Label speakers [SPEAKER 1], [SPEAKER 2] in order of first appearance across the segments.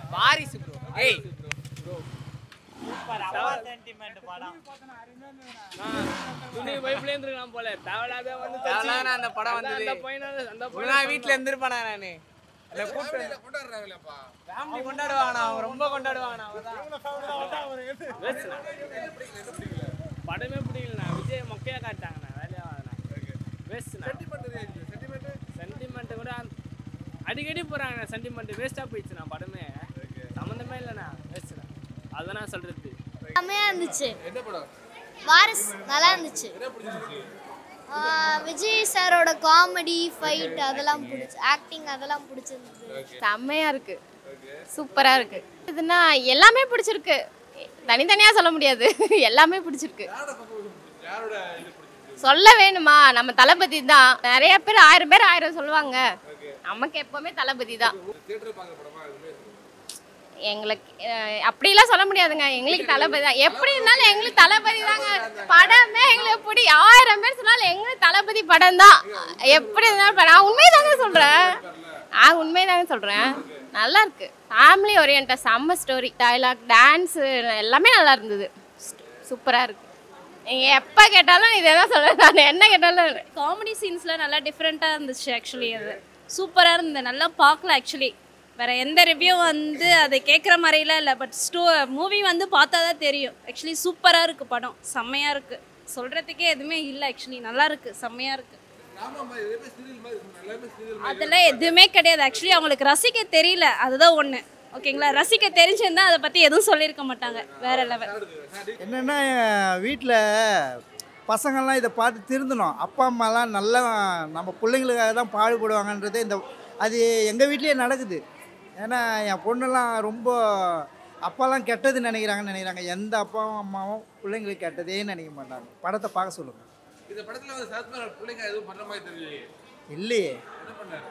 [SPEAKER 1] வாரிசு ப்ரோ ஏய்
[SPEAKER 2] துணி பைப்ல இருந்திருக்கலாம் போல தேவையில்லாத வந்து
[SPEAKER 1] தேவையில்லாத அந்த படம் வந்தது.
[SPEAKER 2] அந்த பையனா அந்த
[SPEAKER 1] நான் வீட்ல இருந்திருப்பானா நானு இந்த கூப்பிட்டு ஃபேமிலி கொண்டாடுவாங்கண்ணா அவங்க ரொம்ப கொண்டாடுவாங்கண்ணா அவங்கதான்
[SPEAKER 2] படமே பிடிக்கலண்ணா விஜய் மொக்கையா காட்டாங்கண்ணா வேலையா வாங்கண்ணா வேஸ்ட்ண்ணா சென்டிமெண்ட் கூட அந்த- அடிக்கடி போறாங்க சென்டிமெண்ட் வேஸ்டா போயிடுச்சுண்ணா படமே சம்மந்தமே இல்லைண்ணா வேஸ்ட்ண்ணா அதான் நான் சொல்றது
[SPEAKER 3] செம்மையா இருந்துச்சு வாரிஸ் நல்லா இருந்துச்சு ஆ, விஜய் சாரோட காமெடி ஃபைட் அதெல்லாம் பிடிச்சி ஆக்டிங் அதெல்லாம் பிடிச்சிருந்தது
[SPEAKER 4] செம்மையா இருக்கு சூப்பரா இருக்கு இதுனா எல்லாமே பிடிச்சிருக்கு தனித்தனியா சொல்ல முடியாது எல்லாமே பிடிச்சிருக்கு சொல்ல வேணுமா நம்ம தளபதி தான் நிறைய பேர் ஆயிரம் பேர் ஆயிரம் சொல்லுவாங்க நமக்கு எப்பவுமே தளபதி தான் எங்களுக்கு அஹ், அப்படிலாம் சொல்ல முடியாதுங்க எங்களுக்கு தளபதி தான் எப்படி இருந்தாலும் எங்களுக்கு தளபதி தாங்க படமே எங்களுக்கு பிடி ஆயிரம் பேர் சொன்னாலும் எங்களுக்கு தளபதி படம் தான் எப்படி இருந்தாலும் படம். நான் உண்மையை தாங்க சொல்றேன் நான் உண்மையை தாங்க சொல்றேன் நல்லா இருக்கு ஃபேமிலி ஓரியன்டா செம்ம ஸ்டோரி டைலாக் டான்ஸ் எல்லாமே நல்லா இருந்தது சூப்பரா இருக்கு நீங்க எப்ப கேட்டாலும் இதே தான் சொல்றேன் நான் என்ன கேட்டாலும்
[SPEAKER 5] காமெடி சீன்ஸ்லாம் நல்லா டிஃப்ரெண்ட்டாக இருந்துச்சு ஆக்சுவலி அது சூப்பராக இருந்தது நல்லா பார்க்கல ஆக்சுவலி வேற எந்த ரிவ்யூ வந்து அதை கேட்குற மாதிரிலாம் இல்லை பட் ஸ்டோ மூவி வந்து பார்த்தா தான் தெரியும் ஆக்சுவலி சூப்பராக இருக்கு படம் செம்மையாக இருக்கு சொல்றதுக்கே எதுவுமே இல்லை ஆக்சுவலி நல்லா இருக்கு செம்மையாக இருக்கு அதெல்லாம் எதுவுமே கிடையாது ஆக்சுவலி அவங்களுக்கு ரசிக்க தெரியல அதுதான் ஒன்று ஓகேங்களா ரசிக்க தெரிஞ்சிருந்தா அதை பற்றி எதுவும் சொல்லியிருக்க மாட்டாங்க வேற லெவல்
[SPEAKER 6] என்னென்னா வீட்டில் பசங்கள்லாம் இதை பார்த்து திருந்தணும் அப்பா அம்மாலாம் நல்லா நம்ம பிள்ளைங்களுக்காக தான் பாடுபடுவாங்கன்றது இந்த அது எங்கள் வீட்லேயே நடக்குது ஏன்னா என் பொண்ணெல்லாம் ரொம்ப அப்பாலாம் கெட்டது நினைக்கிறாங்கன்னு நினைக்கிறாங்க எந்த அப்பாவும் அம்மாவும் பிள்ளைங்களுக்கு கெட்டதே நினைக்க மாட்டாங்க படத்தை பார்க்க சொல்லுங்கள்
[SPEAKER 7] இந்த படத்துல வந்து சரத்குமார் பிள்ளைங்க எதுவும் பண்ற மாதிரி தெரியலையே
[SPEAKER 6] இல்லையே
[SPEAKER 7] என்ன பண்ணாரு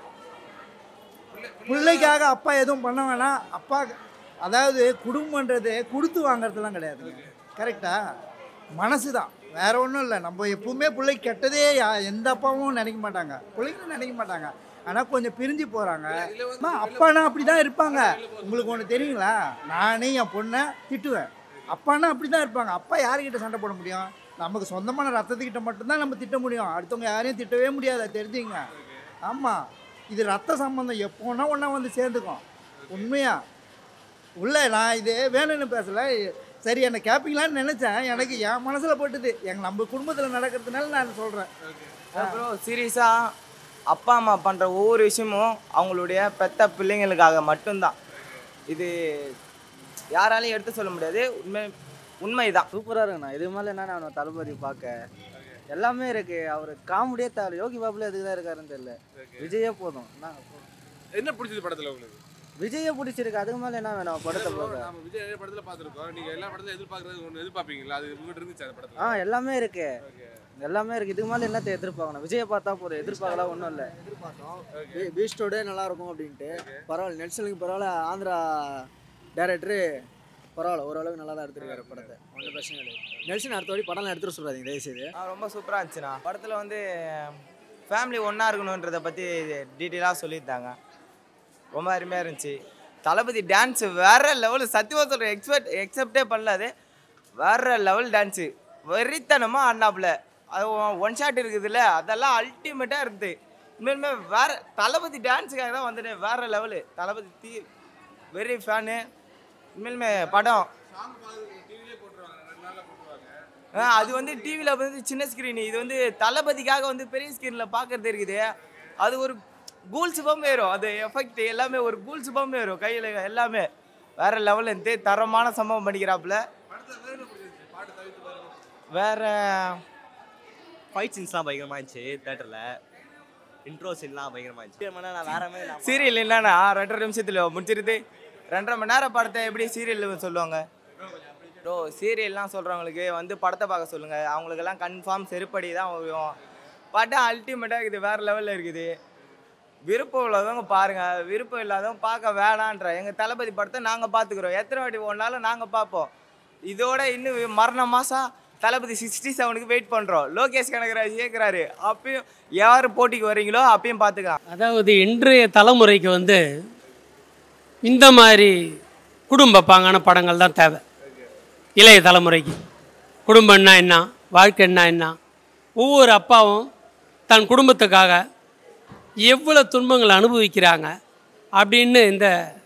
[SPEAKER 6] பிள்ளைக்காக அப்பா எதுவும் பண்ண வேணாம் அப்பா அதாவது குடும்பன்றது கொடுத்து வாங்குறதுலாம் கிடையாதுங்க கரெக்டா மனசு தான் வேற ஒன்றும் இல்லை நம்ம எப்பவுமே பிள்ளைக்கு கெட்டதே யா- எந்த அப்பாவும் நினைக்க மாட்டாங்க பிள்ளைங்களும் நினைக்க மாட்டாங்க ஆனால் கொஞ்சம் பிரிஞ்சு போகிறாங்க அப்பானா அப்படி தான் இருப்பாங்க உங்களுக்கு ஒன்று தெரியுங்களா நானே என் பொண்ணை திட்டுவேன் அப்பானா அப்படி தான் இருப்பாங்க அப்பா யாருக்கிட்ட சண்டை போட முடியும் நமக்கு சொந்தமான ரத்தத்துக்கிட்ட மட்டும்தான் நம்ம திட்ட முடியும் அடுத்தவங்க யாரையும் திட்டவே முடியாது அது தெரிஞ்சுங்க ஆமாம் இது ரத்த சம்பந்தம் எப்போனா ஒன்றா வந்து சேர்ந்துக்கும் உண்மையா உள்ள நான் இது வேணும்னு பேசல சரி என்னை கேட்பீங்களான்னு நினச்சேன் எனக்கு என் மனசில் போட்டுது எங்கள் நம்ம குடும்பத்தில் நடக்கிறதுனால நான் சொல்கிறேன்
[SPEAKER 1] ப்ரோ சீரியஸாக அப்பா அம்மா பண்ணுற ஒவ்வொரு விஷயமும் அவங்களுடைய பெத்த பிள்ளைங்களுக்காக மட்டும்தான் இது யாராலையும் எடுத்து சொல்ல முடியாது உண்மை உண்மைதான்
[SPEAKER 8] சூப்பராக இருக்குண்ணா இது மேலே என்ன நான் தளபதி பார்க்க எல்லாமே இருக்கு அவர் காமெடியே தேவை யோகி பாபுல எதுக்கு தான் இருக்காருன்னு தெரியல விஜயே போதும் என்ன
[SPEAKER 7] என்ன பிடிச்சது படத்துல உங்களுக்கு
[SPEAKER 8] விஜயே பிடிச்சிருக்கு அதுக்கு மேலே என்ன வேணும் படத்தை பார்க்க
[SPEAKER 7] நம்ம விஜய் நிறைய படத்துல பார்த்திருக்கோம் நீங்க எல்லா படத்துல எதிர்பார்க்கறது ஒன்று எதிர்பார்ப்பீங்களா அது உங்ககிட்ட இருந்துச்சு அந்த படத்துல
[SPEAKER 8] ஆ எல்லாமே இருக்கு எல்லாமே இருக்கு இதுக்கு மேலே என்னத்தை எதிர்பார்க்கணும் விஜயை பார்த்தா போதும் எதிர்பார்க்கலாம் ஒன்றும் இல்லை
[SPEAKER 9] எதிர்பார்த்தோம் பீஸ்டோட நல்லா இருக்கும் அப்படின்ட்டு பரவாயில்ல நெல்சனுக்கு பரவாயில்ல ஆந்திரா டேரக்டரு பரவாயில்ல ஓரளவுக்கு நல்லா தான் எடுத்துருக்காரு படத்தை ஒன்றும் பிரச்சனை கிடையாது நெல்சன் அடுத்த வாட்டி படம்லாம் எடுத்துட சொல்கிறாதீங்க தயவுசெய்து
[SPEAKER 1] ஆ, ரொம்ப சூப்பராக இருந்துச்சுண்ணா படத்தில் வந்து ஃபேமிலி ஒன்றா இருக்கணுன்றதை பற்றி டீட்டெயிலாக சொல்லியிருந்தாங்க ரொம்ப அருமையாக இருந்துச்சு தளபதி டான்ஸு வேற லெவலு சத்தியமாக சொல்கிறேன் எக்ஸ்பெக்ட் எக்ஸப்டே பண்ணல அது வேற லெவல் டான்ஸு வெறித்தனமாக ஆடினாப்புல அது ஒன் ஷாட் இருக்குதுல்ல அதெல்லாம் அல்டிமேட்டாக இருக்குது உண்மையுமே வேற தளபதி டான்ஸுக்காக தான் வந்துட்டேன் வேற லெவலு தளபதி தீ வெரி ஃபேனு உண்மையிலுமே படம் ஆ, அது வந்து டிவியில் வந்து சின்ன ஸ்க்ரீன் இது வந்து தளபதிக்காக வந்து பெரிய ஸ்க்ரீனில் பார்க்கறது இருக்குது அது ஒரு கூல் சுபம் வரும் அது எஃபெக்ட் எல்லாமே ஒரு கூல் சுபம் வரும் கையில் எல்லாமே வேற லெவலில் இருந்து தரமான சம்பவம் பண்ணிக்கிறாப்புல வேற
[SPEAKER 10] ஃபைட் சீன்ஸ்லாம் பயங்கரமாக இருந்துச்சு தேட்டரில் இன்ட்ரோ சீன்லாம் பயங்கரமாக இருந்துச்சு நான் வேற மாதிரி நான்
[SPEAKER 1] சீரியல் என்னன்னா ரெண்டரை நிமிஷத்தில் முடிச்சிருது ரெண்டரை மணி நேரம் படத்தை எப்படி சீரியல் சொல்லுவாங்க ப்ரோ சீரியல்லாம் சொல்கிறவங்களுக்கு வந்து படத்தை பார்க்க சொல்லுங்கள் அவங்களுக்கெல்லாம் கன்ஃபார்ம் செருப்படி தான் வரும் படம் அல்டிமேட்டாக இருக்குது வேறு லெவலில் இருக்குது விருப்பம் உள்ளவங்க பாருங்கள் விருப்பம் இல்லாதவங்க பார்க்க வேணான்ற எங்கள் தளபதி படத்தை நாங்கள் பார்த்துக்குறோம் எத்தனை வாட்டி ஒன்றாலும் நாங்கள் பார்ப்போம் இதோட இன்னும் மரண மாதம் தளபதி சிக்ஸ்டி செவனுக்கு வெயிட் பண்ணுறோம் லோகேஷ் கனகராஜ் கேட்குறாரு அப்பயும் யார் போட்டிக்கு வரீங்களோ அப்பயும் பார்த்துக்கலாம்
[SPEAKER 11] அதாவது இன்றைய தலைமுறைக்கு வந்து இந்த மாதிரி குடும்ப பாங்கான படங்கள் தான் தேவை இளைய தலைமுறைக்கு குடும்பம்னா என்ன வாழ்க்கைன்னா என்ன ஒவ்வொரு அப்பாவும் தன் குடும்பத்துக்காக எவ்வளோ துன்பங்களை அனுபவிக்கிறாங்க அப்படின்னு இந்த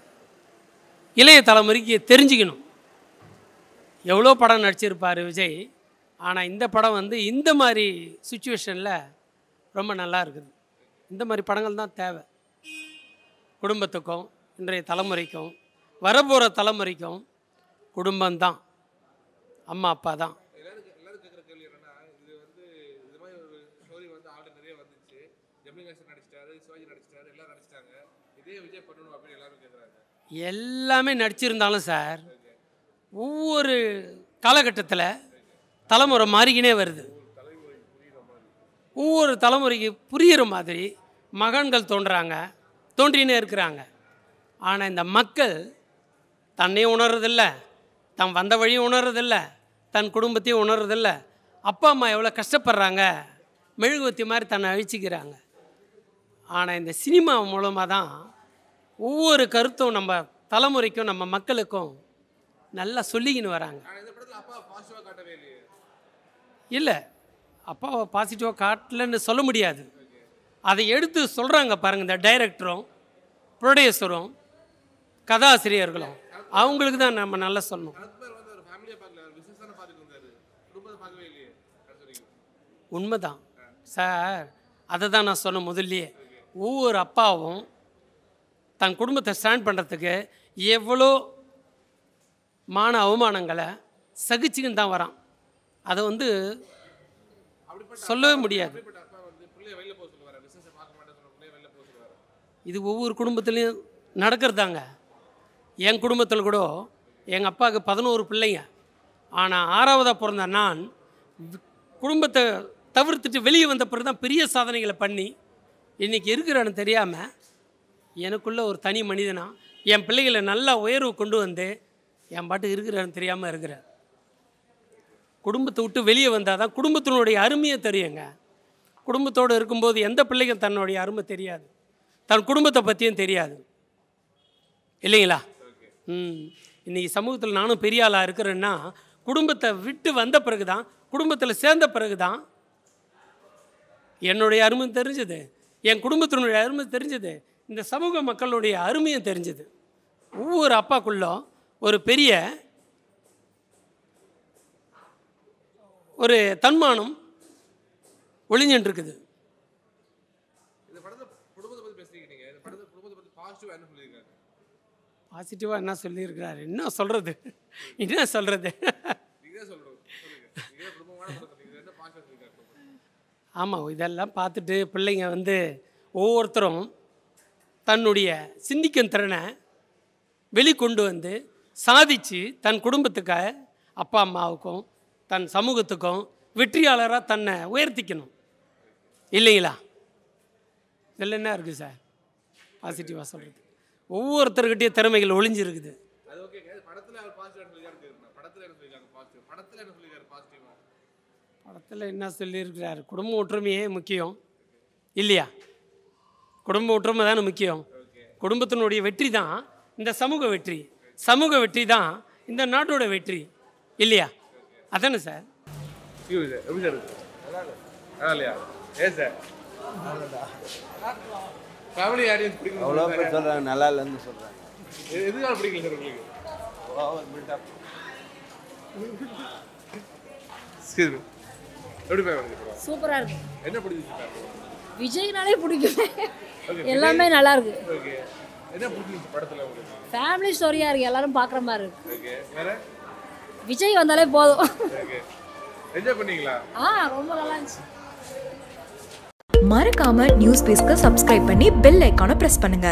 [SPEAKER 11] இளைய தலைமுறைக்கு தெரிஞ்சுக்கணும் எவ்வளோ படம் நடிச்சிருப்பார் விஜய் ஆனால் இந்த படம் வந்து இந்த மாதிரி சுச்சுவேஷனில் ரொம்ப நல்லா இருக்குது இந்த மாதிரி படங்கள் தான் தேவை குடும்பத்துக்கும் இன்றைய தலைமுறைக்கும் வரப்போகிற தலைமுறைக்கும் குடும்பம்தான் அம்மா அப்பா தான்
[SPEAKER 7] எல்லாரும் எல்லாரும் கேட்குற கேள்வி என்னன்னா இது வந்து இது மாதிரி ஒரு ஸ்டோரி வந்து ஆல்ரெடி நிறைய வந்துச்சு ஜெமினி கணேசன் நடிச்சிட்டாரு சிவாஜி நடிச்சிட்டாரு எல்லாம் நடிச்சிட்டாங்க இதே விஜய் பண்ணணும் அப்படின்னு எல்லாரும் கேட்குறாங்க
[SPEAKER 11] எல்லாமே நடிச்சிருந்தாலும் சார் ஒவ்வொரு காலகட்டத்தில் தலைமுறை மாறிக்கினே வருது ஒவ்வொரு தலைமுறைக்கு புரியிற மாதிரி மகன்கள் தோன்றுறாங்க தோன்றினே இருக்கிறாங்க ஆனால் இந்த மக்கள் தன்னையும் உணர்றதில்ல தன் வந்த வழியும் உணர்றதில்ல தன் குடும்பத்தையும் உணர்றதில்ல அப்பா அம்மா எவ்வளோ கஷ்டப்படுறாங்க மெழுகுவத்தி மாதிரி தன்னை அழிச்சிக்கிறாங்க ஆனால் இந்த சினிமா மூலமாக தான் ஒவ்வொரு கருத்தும் நம்ம தலைமுறைக்கும் நம்ம மக்களுக்கும் நல்லா சொல்லிக்கின்னு வராங்க
[SPEAKER 7] ஆனால் இந்த படத்தில் அப்பா பாசிட்டிவாக காட்டவே இல்லையே
[SPEAKER 11] இல்லை அப்பாவை பாசிட்டிவாக காட்டலன்னு சொல்ல முடியாது அதை எடுத்து சொல்கிறாங்க பாருங்கள் இந்த டைரக்டரும் ப்ரொடியூசரும் கதாசிரியர்களும் அவங்களுக்கு தான் நம்ம நல்லா சொல்லணும்
[SPEAKER 7] சரத்குமார் வந்து ஒரு ஃபேமிலியை பார்க்கல ஒரு பிஸ்னஸ் தானே பார்த்துட்டு இருந்தாரு குடும்பத்தை பார்க்கவே இல்லையே கடைசி வரைக்கும்
[SPEAKER 11] உண்மைதான் சார் அதை தான் நான் சொன்ன முதல்லயே ஒவ்வொரு அப்பாவும் தன் குடும்பத்தை ஸ்டாண்ட் பண்ணுறதுக்கு எவ்வளோ மான அவமானங்களை சகிச்சுக்கின்னு தான் வரான் அதை வந்து சொல்லவே முடியாது
[SPEAKER 7] அப்படிப்பட்ட அப்பா வந்து பிள்ளைய வெளில போக சொல்லுவாரு பிஸ்னஸை பார்க்க மாட்டேன்னு சொன்ன பிள்ளைய வெளில போக சொல்லுவாரு
[SPEAKER 11] இது ஒவ்வொரு குடும்பத்துலேயும் நடக்கிறதாங்க என் குடும்பத்தில் கூட எங்கள் அப்பாவுக்கு பதினோரு பிள்ளைங்க ஆனால் ஆறாவதாக பிறந்த நான் வி- குடும்பத்தை தவிர்த்துட்டு வெளியே வந்த பிறகு தான் பெரிய சாதனைகளை பண்ணி இன்றைக்கி இருக்கிறான்னு தெரியாமல் எனக்குள்ள ஒரு தனி மனிதனா என் பிள்ளைகளை நல்லா உயர்வு கொண்டு வந்து என் பாட்டுக்கு இருக்கிறான்னு தெரியாமல் இருக்கிறேன் குடும்பத்தை விட்டு வெளியே வந்தால் தான் குடும்பத்தினுடைய அருமையை தெரியுங்க குடும்பத்தோடு இருக்கும்போது எந்த பிள்ளைக்கும் தன்னுடைய அருமை தெரியாது தன் குடும்பத்தை பற்றியும் தெரியாது இல்லைங்களா ம் இன்றைக்கி சமூகத்தில் நானும் பெரிய ஆளாக இருக்கிறேன்னா குடும்பத்தை விட்டு வந்த பிறகு தான் குடும்பத்தில் சேர்ந்த பிறகு தான் என்னுடைய அருமை தெரிஞ்சது என் குடும்பத்தினுடைய அருமை தெரிஞ்சது இந்த சமூக மக்களுடைய அருமையும் தெரிஞ்சது ஒவ்வொரு அப்பாக்குள்ளும் ஒரு பெரிய ஒரு தன்மானம் ஒளிஞ்சுட்டு இருக்குது
[SPEAKER 7] இந்த படத்தை குடும்பத்தை பற்றி பேசுறீங்க நீங்கள் இந்த படத்தை குடும்பத்தை பற்றி பாசிட்டிவாக என்ன சொல்லியிருக்காங்க
[SPEAKER 11] பாசிட்டிவாக என்ன சொல்லியிருக்கிறாரு என்ன சொல்கிறது என்ன சொல்கிறது
[SPEAKER 7] நீங்கள் தான் சொல்லணும் சொல்லுங்க நீங்கள் தான் குடும்பமான படத்தை நீங்கள் என்ன பாசிட்டிவாக சொல்லியிருக்காங்க
[SPEAKER 11] ஆமாம் இதெல்லாம் பார்த்துட்டு பிள்ளைங்க வந்து ஒவ்வொருத்தரும் தன்னுடைய சிந்திக்கும் திறனை வெளிக்கொண்டு வந்து சாதித்து தன் குடும்பத்துக்காக அப்பா அம்மாவுக்கும் தன் சமூகத்துக்கும் வெற்றியாளராக தன்னை உயர்த்திக்கணும் இல்லைங்களா இதில் என்ன இருக்குது சார் பாசிட்டிவாக சொல்கிறது ஒவ்வொருத்தர்கிட்டயும் திறமைகள் ஒளிஞ்சிருக்குது
[SPEAKER 7] அது ஓகேங்க படத்தில் அவர் பாசிட்டிவாக சொல்லியிருக்காரு கேட்குறேன் படத்தில் என்ன சொல்லியிருக்காங்க பாசிட்டிவ் படத்தில் என்ன சொல்லியிருக்காரு பாசிட்டிவாக
[SPEAKER 11] படத்தில் என்ன சொல்லியிருக்கிறார் குடும்ப ஒற்றுமையே முக்கியம் இல்லையா குடும்ப ஒற்றுமை தானே முக்கியம் குடும்பத்தினுடைய வெற்றி தான் இந்த சமூக வெற்றி சமூக வெற்றி தான் இந்த நாட்டோட வெற்றி இல்லையா அதானே சார்
[SPEAKER 7] சார் எப்படி சார் இருக்கு நல்லா இல்லையா ஏன் சார் ஃபேமிலி ஆடியன்ஸ் பிடிக்கும்
[SPEAKER 12] அவ்வளோ பேர் சொல்கிறாங்க நல்லா இல்லைன்னு சொல்கிறாங்க
[SPEAKER 7] எதுக்காக பிடிக்கல சார் உங்களுக்கு
[SPEAKER 12] ஓவர் பில்டப்
[SPEAKER 7] சரி எப்படி போய் வந்து படம்
[SPEAKER 13] சூப்பராக இருக்கு
[SPEAKER 7] என்ன பிடிச்சிச்சு
[SPEAKER 13] விஜய்னாலே பிடிக்கும்
[SPEAKER 7] Okay,
[SPEAKER 13] எல்லாமே
[SPEAKER 7] விஜய்.
[SPEAKER 13] நல்லா இருக்கு
[SPEAKER 7] ஓகே என்ன பிடிச்சிச்சு படத்தில் உங்களுக்கு
[SPEAKER 13] ஃபேமிலி ஸ்டோரியாக இருக்கு எல்லாரும் பார்க்குற மாதிரி இருக்கு
[SPEAKER 7] ஓகே வேற
[SPEAKER 13] விஜய் வந்தாலே போதும்
[SPEAKER 7] ஓகே என்ஜாய் பண்ணீங்களா
[SPEAKER 13] ஆ ரொம்ப நல்லா இருந்துச்சு
[SPEAKER 14] மறக்காம நியூஸ் பேஸ்க்கு சப்ஸ்கிரைப் பண்ணி பெல் ஐக்கானை பிரஸ் பண்ணுங்க